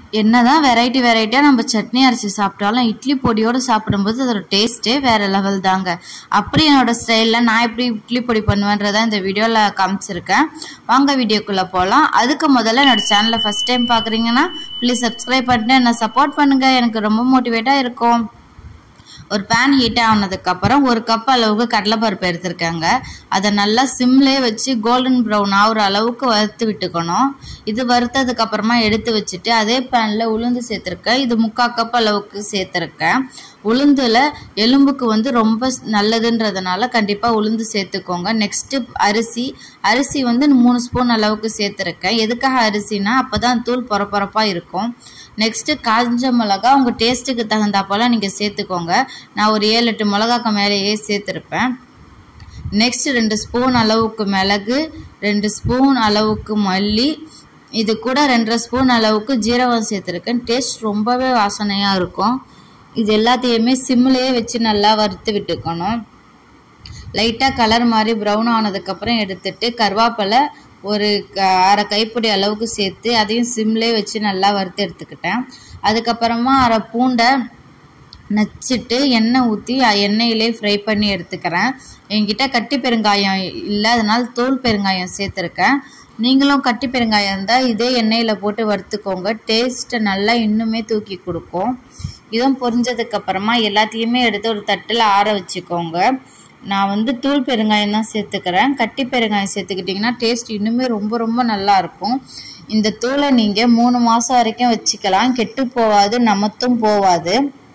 என்னதான் வெரைட்டி வெரைட்டியாக நம்ம சட்னி அரைச்சி சாப்பிட்டாலும் இட்லி பொடியோடு சாப்பிடும்போது அதோட டேஸ்ட்டே வேறு லெவல் தாங்க அப்படி என்னோட ஸ்டைலில் நான் எப்படி இட்லி பொடி பண்ணுவேன்றதை இந்த வீடியோவில் காமிச்சிருக்கேன் வாங்க வீடியோக்குள்ளே போகலாம் அதுக்கு முதல்ல என்னோட சேனலை ஃபஸ்ட் டைம் பார்க்குறீங்கன்னா ப்ளீஸ் சப்ஸ்கிரைப் பண்ணிட்டு என்னை சப்போர்ட் பண்ணுங்கள் எனக்கு ரொம்ப மோட்டிவேட்டாக இருக்கும் ஒரு பேன் ஹீட் ஆனதுக்கப்புறம் ஒரு கப் அளவுக்கு கடலைப்பருப்பு எடுத்திருக்காங்க அதை நல்லா சிம்லேயே வச்சு கோல்டன் ப்ரௌன் ஆகுற அளவுக்கு வறுத்து விட்டுக்கணும் இது வறுத்ததுக்கு அப்புறமா எடுத்து வச்சுட்டு அதே பேனில் உளுந்து சேர்த்துருக்கேன் இது முக்கால் கப் அளவுக்கு சேர்த்துருக்கேன் உளுந்துல எலும்புக்கு வந்து ரொம்ப நல்லதுன்றதுனால கண்டிப்பாக உளுந்து சேர்த்துக்கோங்க நெக்ஸ்ட்டு அரிசி அரிசி வந்து மூணு ஸ்பூன் அளவுக்கு சேர்த்துருக்கேன் எதுக்காக அரிசினா அப்போ தான் தூள் பொறப்பொறப்பாக இருக்கும் நெக்ஸ்ட்டு காஞ்ச மிளகா உங்கள் டேஸ்ட்டுக்கு தகுந்தாப்போல நீங்கள் சேர்த்துக்கோங்க நான் ஒரு ஏழு எட்டு மிளகாக்கு மேலேயே சேர்த்துருப்பேன் நெக்ஸ்ட் ரெண்டு ஸ்பூன் அளவுக்கு மிளகு ரெண்டு ஸ்பூன் அளவுக்கு மல்லி இது கூட ரெண்டரை ஸ்பூன் அளவுக்கு ஜீரகம் சேர்த்துருக்கேன் டேஸ்ட் ரொம்பவே வாசனையாக இருக்கும் இது எல்லாத்தையுமே சிம்லேயே வச்சு நல்லா வறுத்து விட்டுக்கணும் லைட்டாக கலர் மாதிரி ப்ரௌன் ஆனதுக்கப்புறம் எடுத்துட்டு கருவேப்பிலை ஒரு க அரை கைப்பிடி அளவுக்கு சேர்த்து அதையும் சிம்லேயே வச்சு நல்லா வறுத்து எடுத்துக்கிட்டேன் அதுக்கப்புறமா அரை பூண்டை நச்சிட்டு எண்ணெய் ஊற்றி எண்ணெயிலே ஃப்ரை பண்ணி எடுத்துக்கிறேன் என்கிட்ட கட்டி பெருங்காயம் இல்லை அதனால் தோல் பெருங்காயம் சேர்த்துருக்கேன் நீங்களும் கட்டி பெருங்காயம் இருந்தால் இதே எண்ணெயில் போட்டு வறுத்துக்கோங்க டேஸ்ட்டை நல்லா இன்னுமே தூக்கி கொடுக்கும் இதுவும் பொரிஞ்சதுக்கப்புறமா எல்லாத்தையுமே எடுத்து ஒரு தட்டில் ஆற வச்சுக்கோங்க நான் வந்து தூள் பெருங்காயம் தான் சேர்த்துக்கிறேன் கட்டி பெருங்காயம் சேர்த்துக்கிட்டிங்கன்னா டேஸ்ட் இன்னுமே ரொம்ப ரொம்ப நல்லாயிருக்கும் இந்த தூளை நீங்கள் மூணு மாதம் வரைக்கும் வச்சுக்கலாம் கெட்டு போகாது நமத்தும் போகாது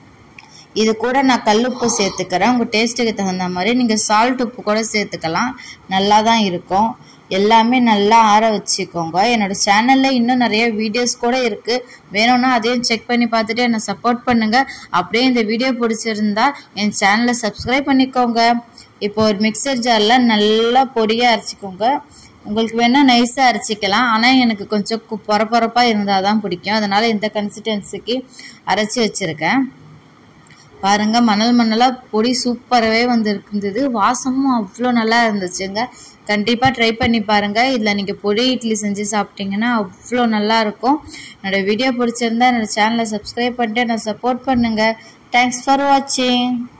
இது கூட நான் கல்லுப்பு சேர்த்துக்கிறேன் உங்கள் டேஸ்ட்டுக்கு தகுந்த மாதிரி நீங்கள் சால்ட் உப்பு கூட சேர்த்துக்கலாம் நல்லா தான் இருக்கும் எல்லாமே நல்லா ஆற வச்சுக்கோங்க என்னோடய சேனலில் இன்னும் நிறைய வீடியோஸ் கூட இருக்குது வேணும்னா அதையும் செக் பண்ணி பார்த்துட்டு என்னை சப்போர்ட் பண்ணுங்கள் அப்படியே இந்த வீடியோ பிடிச்சிருந்தா என் சேனலை சப்ஸ்கிரைப் பண்ணிக்கோங்க இப்போ ஒரு மிக்சர் ஜாரில் நல்லா பொடியாக அரைச்சிக்கோங்க உங்களுக்கு வேணால் நைஸாக அரைச்சிக்கலாம் ஆனால் எனக்கு கொஞ்சம் பொறப்பொறப்பாக இருந்தால் தான் பிடிக்கும் அதனால் இந்த கன்சிஸ்டன்சிக்கு அரைச்சி வச்சுருக்கேன் பாருங்க மணல் மணலாக பொடி சூப்பராகவே வந்து இருந்தது வாசமும் அவ்வளோ நல்லா இருந்துச்சுங்க கண்டிப்பாக ட்ரை பண்ணி பாருங்கள் இதில் நீங்கள் பொடி இட்லி செஞ்சு சாப்பிட்டீங்கன்னா அவ்வளோ நல்லாயிருக்கும் என்னோடய வீடியோ பிடிச்சிருந்தா என்னோடய சேனலை சப்ஸ்கிரைப் பண்ணிட்டு என்னை சப்போர்ட் பண்ணுங்கள் தேங்க்ஸ் ஃபார் வாட்சிங்